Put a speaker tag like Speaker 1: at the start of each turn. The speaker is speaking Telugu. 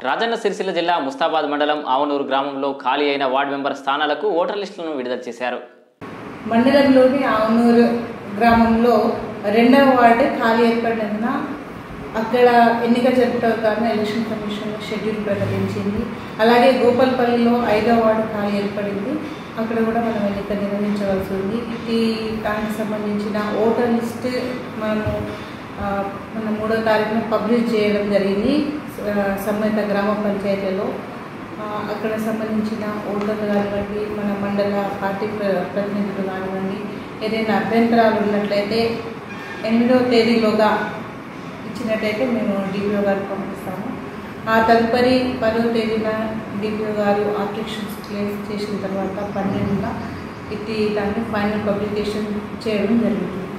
Speaker 1: రాజన్న సిరిసిల్ల జిల్లా ముస్తాబాద్ మండలం ఆవనూరు గ్రామంలో ఖాళీ అయిన వార్డు మెంబర్ స్థానాలకు ఓటర్ లిస్టులను విడుదల చేశారు
Speaker 2: మండలంలోని ఆవునూరు గ్రామంలో రెండవ వార్డు ఖాళీ ఏర్పడినందున అక్కడ ఎన్నిక జరుపుతాను ఎలక్షన్ కమిషన్ షెడ్యూల్ ప్రకటించింది అలాగే గోపాల్పల్లిలో ఐదవ వార్డు ఖాళీ ఏర్పడింది అక్కడ కూడా మనం ఎన్నిక నిర్వహించవలసి ఉంది ఈ దానికి సంబంధించిన ఓటర్ లిస్ట్ మనము ఆ, మన మూడో తారీఖున పబ్లిష్ చేయడం జరిగింది ఆ, సంబంధిత గ్రామ పంచాయతీలో ఆ, అక్కడ సంబంధించిన ఓటర్లు కానివ్వండి మన మండల పార్టీ ప్ర- ప్రతినిధులు కానివ్వండి ఏదైనా అభ్యంతరాలు ఉన్నట్లయితే ఎనిమిదవ తేదీలోగా ఇచ్చినట్టయితే మేము డిపిఓ గారికి పంపిస్తాము ఆ తదుపరి పదవ తేదీన డిపిఓ గారు అబ్జెక్షన్స్ క్లియర్ చేసిన తర్వాత పన్నెండున ఇది దాన్ని ఫైనల్ పబ్లికేషన్ చేయడం జరుగుతుంది